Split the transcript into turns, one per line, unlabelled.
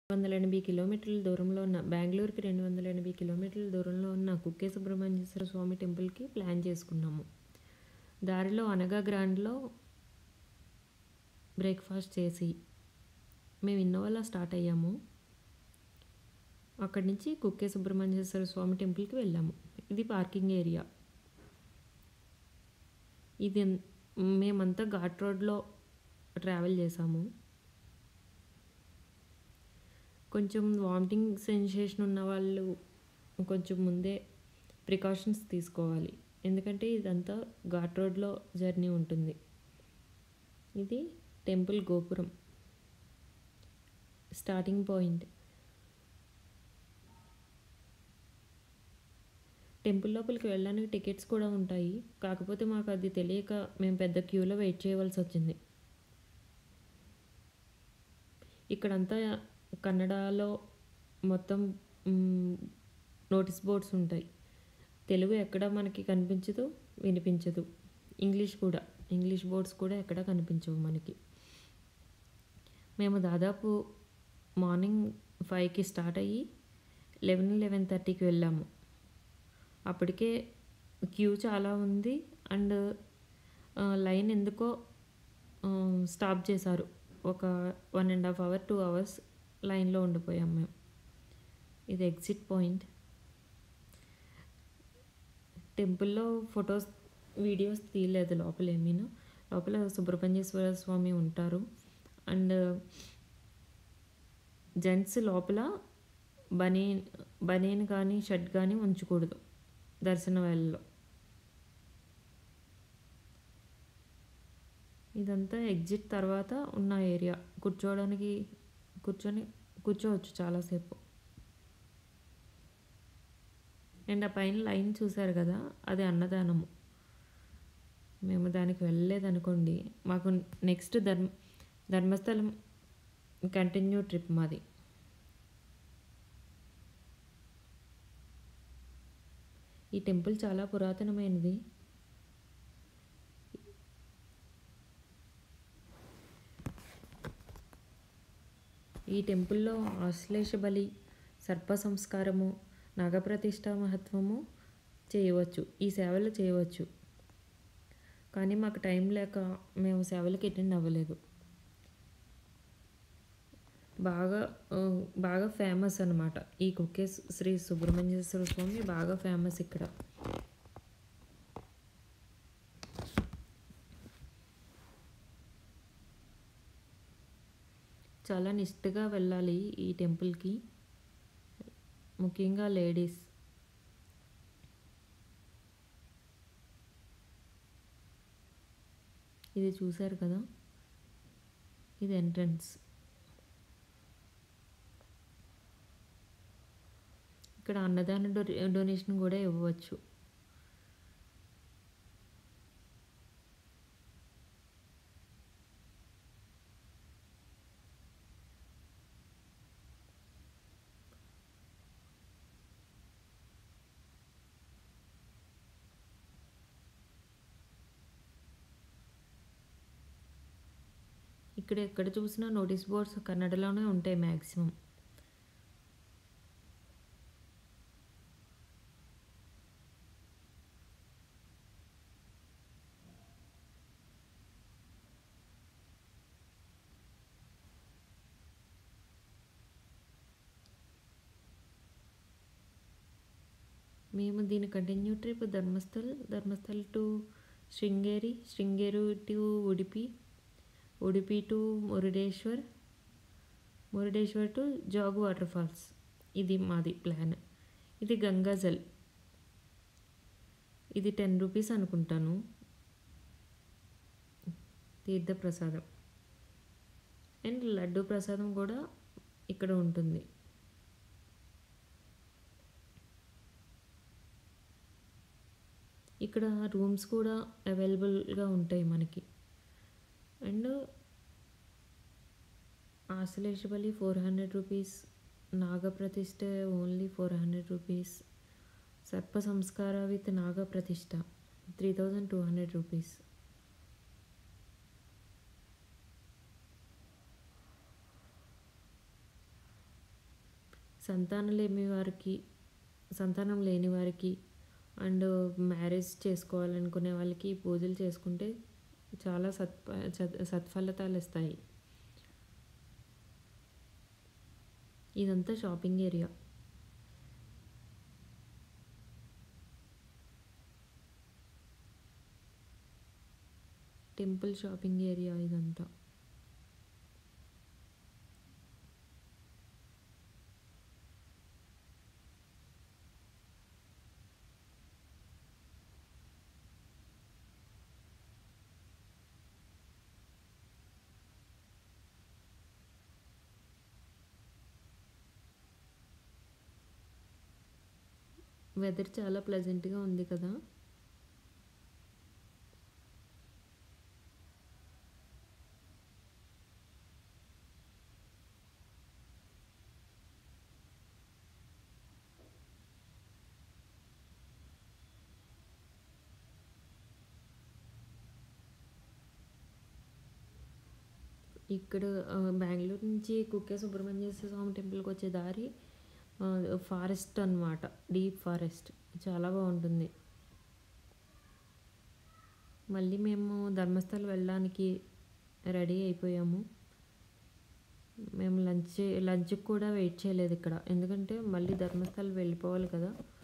వందల ఎనభై కిలోమీటర్ల దూరంలో ఉన్న బెంగళూరుకి రెండు వందల ఎనభై కిలోమీటర్ల దూరంలో ఉన్న కుక్కే సుబ్రహ్మణ్యేశ్వర స్వామి టెంపుల్కి ప్లాన్ చేసుకున్నాము దారిలో అనగా గ్రాండ్లో బ్రేక్ఫాస్ట్ చేసి మేము ఇన్నోవాలో స్టార్ట్ అయ్యాము అక్కడి నుంచి కుక్కే సుబ్రహ్మణ్యేశ్వర స్వామి టెంపుల్కి వెళ్ళాము ఇది పార్కింగ్ ఏరియా ఇది మేమంతా ఘాట్ రోడ్లో ట్రావెల్ చేసాము కొంచెం వామిటింగ్ సెన్సేషన్ ఉన్న వాళ్ళు కొంచెం ముందే ప్రికాషన్స్ తీసుకోవాలి ఎందుకంటే ఇదంతా ఘాట్ రోడ్లో జర్నీ ఉంటుంది ఇది టెంపుల్ గోపురం స్టార్టింగ్ పాయింట్ టెంపుల్ లోపలికి వెళ్ళడానికి టికెట్స్ కూడా ఉంటాయి కాకపోతే మాకు అది తెలియక మేము పెద్ద క్యూలో వెయిట్ చేయవలసి వచ్చింది ఇక్కడంతా కన్నడలో మొత్తం నోటీస్ బోర్డ్స్ ఉంటాయి తెలుగు ఎక్కడ మనకి కనిపించదు వినిపించదు ఇంగ్లీష్ కూడా ఇంగ్లీష్ బోర్డ్స్ కూడా ఎక్కడ కనిపించవు మనకి మేము దాదాపు మార్నింగ్ ఫైవ్కి స్టార్ట్ అయ్యి లెవెన్ లెవెన్ థర్టీకి వెళ్ళాము అప్పటికే క్యూ చాలా ఉంది అండ్ లైన్ ఎందుకో స్టాప్ చేశారు ఒక one and half hour two hours లైన్లో ఉండిపోయాం మేము ఇది ఎగ్జిట్ పాయింట్ టెంపుల్లో ఫొటోస్ వీడియోస్ తీయలేదు లోపల ఏమీను లోపల సుబ్రహ్మణ్యేశ్వర స్వామి ఉంటారు అండ్ జెంట్స్ లోపల బనీన్ బనీన్ కానీ షర్ట్ కానీ ఉంచకూడదు దర్శన వేళలో ఇదంతా ఎగ్జిట్ తర్వాత ఉన్న ఏరియా కూర్చోవడానికి కూర్చొని కూర్చోవచ్చు చాలాసేపు అండ్ ఆ పైన లైన్ చూసారు కదా అది అన్నదానము మేము దానికి వెళ్ళలేదనుకోండి మాకు నెక్స్ట్ ధర్మ ధర్మస్థలం కంటిన్యూ ట్రిప్ మాది ఈ టెంపుల్ చాలా పురాతనమైనది ఈ టెంపుల్లో ఆశ్లేష బలి సర్ప సంస్కారము నాగప్రతిష్ఠ మహత్వము చేయవచ్చు ఈ సేవలు చేయవచ్చు కానీ మాకు టైం లేక మేము సేవలకి అటెండ్ అవ్వలేదు బాగా బాగా ఫేమస్ అనమాట ఈ కుక్కే శ్రీ సుబ్రహ్మణ్యేశ్వర స్వామి బాగా ఫేమస్ ఇక్కడ చాలా నిష్ఠగా వెళ్ళాలి ఈ టెంపుల్కి ముఖ్యంగా లేడీస్ ఇది చూశారు కదా ఇది ఎంట్రన్స్ ఇక్కడ అన్నదాన డొ డొనేషన్ కూడా ఇవ్వవచ్చు ఇక్కడ ఎక్కడ చూసినా నోటీస్ బోర్డ్స్ కన్నడలోనే ఉంటాయి మ్యాక్సిమం మేము దీని continue trip Dharmasthal Dharmasthal to Sringeri Sringeri to Udupi Udupi to Murudeshwar Murudeshwar to Jog water falls ఇది మాది ప్లాన్ ఇది గంగాజల్ ఇది టెన్ రూపీస్ అనుకుంటాను తీర్థ ప్రసాదం అండ్ లడ్డు ప్రసాదం కూడా ఇక్కడ ఉంటుంది ఇక్కడ రూమ్స్ కూడా అవైలబుల్గా ఉంటాయి మనకి అండ్ ఆశ్లేషబలి ఫోర్ హండ్రెడ్ రూపీస్ నాగప్రతిష్ఠ ఓన్లీ ఫోర్ హండ్రెడ్ రూపీస్ సర్ప సంస్కార విత్ నాగప్రతిష్ఠ three thousand two hundred rupees సంతానం లేని వారికి సంతానం లేని వారికి అండ్ మ్యారేజ్ చేసుకోవాలనుకునే వాళ్ళకి ఈ పూజలు చేసుకుంటే చాలా సత్ప సత్ సత్ఫలితాలు ఇస్తాయి ఇదంతా shopping area temple shopping area ఇదంతా వెదర్ చాలా ప్లెజెంట్గా ఉంది కదా ఇక్కడ ఆ, బెంగళూరు నుంచి కుక్కే సుబ్రహ్మణ్యేశ్వర స్వామి టెంపుల్కి వచ్చే దారి ఫారెస్ట్ అన్నమాట డీప్ ఫారెస్ట్ చాలా బాగుంటుంది మళ్ళీ మేము ధర్మస్థలం వెళ్ళడానికి రెడీ అయిపోయాము మేము లంచ్ లంచ్కి కూడా వెయిట్ చేయలేదు ఇక్కడ ఎందుకంటే మళ్ళీ ధర్మస్థలం వెళ్ళిపోవాలి కదా